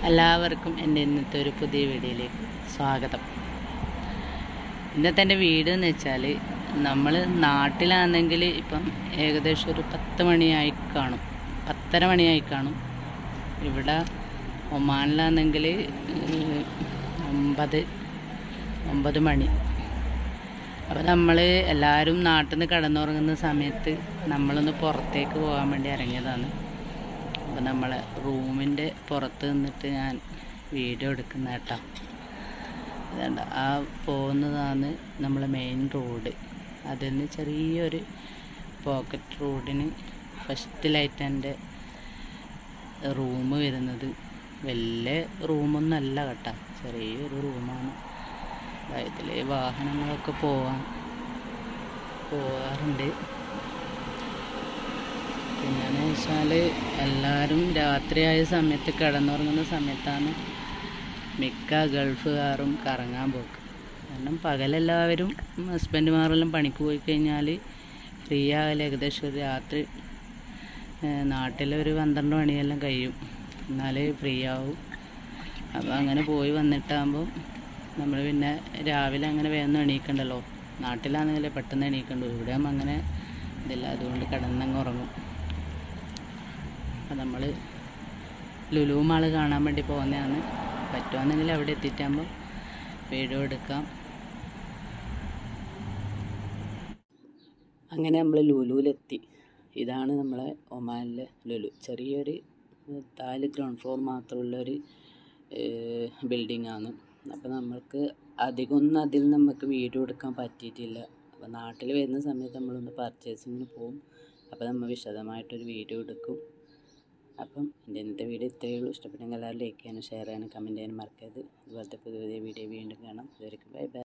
എല്ലാവർക്കും എൻ്റെ ഇന്നത്തെ ഒരു പുതിയ വീഡിയോയിലേക്ക് സ്വാഗതം ഇന്നത്തെ എൻ്റെ വീട് എന്ന് വെച്ചാൽ നമ്മൾ നാട്ടിലാണെങ്കിൽ ഇപ്പം ഏകദേശം ഒരു പത്ത് മണിയായി കാണും പത്തര മണിയായി കാണും ഇവിടെ ഒമാനിലാണെങ്കിൽ ഏഹ്, ഒമ്പത് ഒമ്പത് മണി അപ്പോൾ നമ്മൾ എല്ലാവരും നാട്ടിൽ നിന്ന് കിടന്നുറങ്ങുന്ന സമയത്ത് നമ്മളൊന്ന് പുറത്തേക്ക് പോകാൻ വേണ്ടി ഇറങ്ങിയതാണ് അപ്പോൾ നമ്മളെ റൂമിൻ്റെ പുറത്ത് നിന്നിട്ട് ഞാൻ വീഡിയോ എടുക്കുന്ന കേട്ടോ ഇതണ്ട ആ പോകുന്നതാണ് നമ്മളെ മെയിൻ റോഡ് അതിൽ നിന്ന് ചെറിയൊരു പോക്കറ്റ് റോഡിന് ഫസ്റ്റിലായിട്ട് എൻ്റെ റൂം വരുന്നത് വലിയ റൂമൊന്നല്ല കേട്ടോ ചെറിയൊരു റൂമാണ് ഇതിൽ വാഹനങ്ങളൊക്കെ പോവാൻ പോകാറുണ്ട് പിന്നെന്ന് വെച്ചാൽ എല്ലാവരും രാത്രിയായ സമയത്ത് കിടന്നുറങ്ങുന്ന സമയത്താണ് മിക്ക ഗൾഫുകാരും കറങ്ങാൻ പോക്ക് കാരണം പകലെല്ലാവരും ഹസ്ബൻഡുമാരെല്ലാം പണിക്ക് പോയി കഴിഞ്ഞാൽ ഫ്രീ ആകൽ ഏകദേശം ഒരു രാത്രി ഏഹ്, നാട്ടിലൊരു പന്ത്രണ്ട് മണിയെല്ലാം കഴിയും എന്നാലേ ഫ്രീ ആവും അപ്പോൾ അങ്ങനെ പോയി വന്നിട്ടാകുമ്പോൾ നമ്മൾ പിന്നെ രാവിലെ അങ്ങനെ വേഗം എണീക്കണ്ടല്ലോ നാട്ടിലാണെങ്കിൽ പെട്ടെന്ന് എണീക്കണ്ടു ഇവിടെ ആകുമ്പോൾ അങ്ങനെ ഇതില്ല അതുകൊണ്ട് കിടന്നങ്ങ് ഉറങ്ങും അപ്പം നമ്മൾ ലുലു മാള് കാണാൻ വേണ്ടി പോകുന്നതാണ് പറ്റുവാണെങ്കിൽ അവിടെ എത്തിയിട്ടാകുമ്പോൾ വീഡിയോ എടുക്കാം അങ്ങനെ നമ്മൾ ലുലുവിലെത്തി ഇതാണ് നമ്മളെ ഒമാനിലെ ലുലു ചെറിയൊരു ഏഹ്, താല് ഗ്രൗണ്ട് ഫ്ലോർ മാത്രമുള്ളൊരു ബിൽഡിംഗ് ആണ് അപ്പോൾ നമ്മൾക്ക് അധികമൊന്നും അതിൽ നമുക്ക് വീഡിയോ എടുക്കാൻ പറ്റിയിട്ടില്ല അപ്പോൾ നാട്ടിൽ വരുന്ന സമയത്ത് നമ്മളൊന്ന് പർച്ചേസിങ്ങിന് പോകും അപ്പോൾ നമ്മൾ വിശദമായിട്ടൊരു വീഡിയോ എടുക്കും അപ്പം എൻ്റെ ഇന്നത്തെ വീഡിയോ ഇത്രയേ ഉള്ളൂ ഇഷ്ടപ്പെട്ടെങ്കിൽ എല്ലാവരും ലൈക്ക് ചെയ്യാനും ഷെയർ ചെയ്യാനും കമൻറ്റ് ചെയ്യാനും മറക്കരുത് ഇതുപോലത്തെ പുതിയ പുതിയ വീഡിയോ വീണ്ടും കാണാം ഇതുവരെയും ബൈ ബൈ